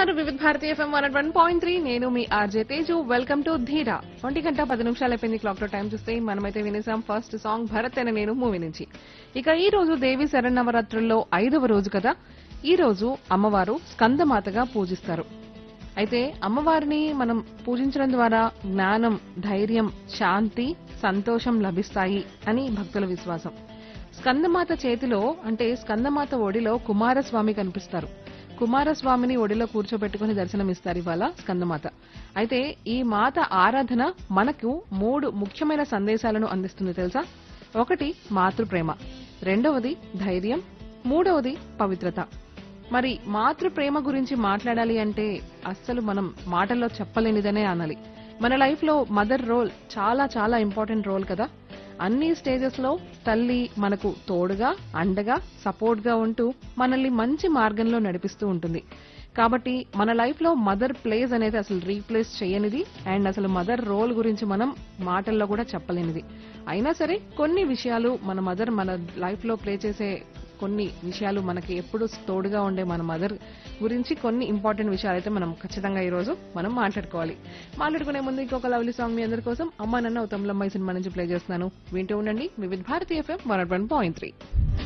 వింటున్నారు Vividh Bharati FM one one point three నేను మీ RJ Teju welcome to Dheera ఒంటి గంట పది నిమిషాలు అయిపోయింది క్లాక్ లో టైం చూస్తే మనమైతే వినేసాం ఫస్ట్ సాంగ్ భరత్ అనే నేను మూవీ నుంచి ఇక ఈ రోజు దేవి శరణవరాత్రుల్లో ఐదవ రోజు కదా ఈ రోజు అమ్మవారు స్కందమాతగా పూజిస్తారు అయితే అమ్మవారిని మనం పూజించడం ద్వారా జ్ఞానం ధైర్యం శాంతి సంతోషం లభిస్తాయి అని భక్తుల విశ్వాసం స్కందమాత చేతిలో అంటే స్కందమాత ఒడిలో కుమారస్వామి కనిపిస్తారు కుమారస్వామిని ఒడిలో కూర్చోబెట్టుకుని దర్శనమిస్తారు ఇవాళ స్కందమాత అయితే ఈ మాత ఆరాధన మనకు మూడు ముఖ్యమైన సందేశాలను అందిస్తుంది తెలుసా ఒకటి మాతృప్రేమ రెండవది ధైర్యం మూడవది పవిత్రత మరి మాతృ ప్రేమ గురించి మాట్లాడాలి అంటే అస్సలు మనం మాటల్లో చెప్పలేనిదనే అనాలి మన లైఫ్ లో మదర్ రోల్ చాలా చాలా ఇంపార్టెంట్ రోల్ కదా అన్ని స్టేజెస్ లో తల్లి మనకు తోడుగా అండగా సపోర్ట్ గా ఉంటూ మనల్ని మంచి మార్గంలో నడిపిస్తూ ఉంటుంది కాబట్టి మన లైఫ్ లో మదర్ ప్లేస్ అనేది అసలు రీప్లేస్ చేయనిది అండ్ అసలు మదర్ రోల్ గురించి మనం మాటల్లో కూడా చెప్పలేనిది అయినా సరే కొన్ని విషయాలు మన మదర్ మన లైఫ్ లో ప్లే చేసే కొన్ని విషయాలు మనకి ఎప్పుడు తోడుగా ఉండే మన మదర్ గురించి కొన్ని ఇంపార్టెంట్ విషయాలు అయితే మనం ఖచ్చితంగా ఈ రోజు మనం మాట్లాడుకోవాలి మాట్లాడుకునే ముందు ఇంకొక లవ్లీ సాంగ్ మీ అందరి కోసం అమ్మ నన్న ఉత్తమ్లమ్మాయి సినిమా నుంచి ప్లే చేస్తున్నాను వింటూ ఉండండి Vividh Bharatiya FM one point three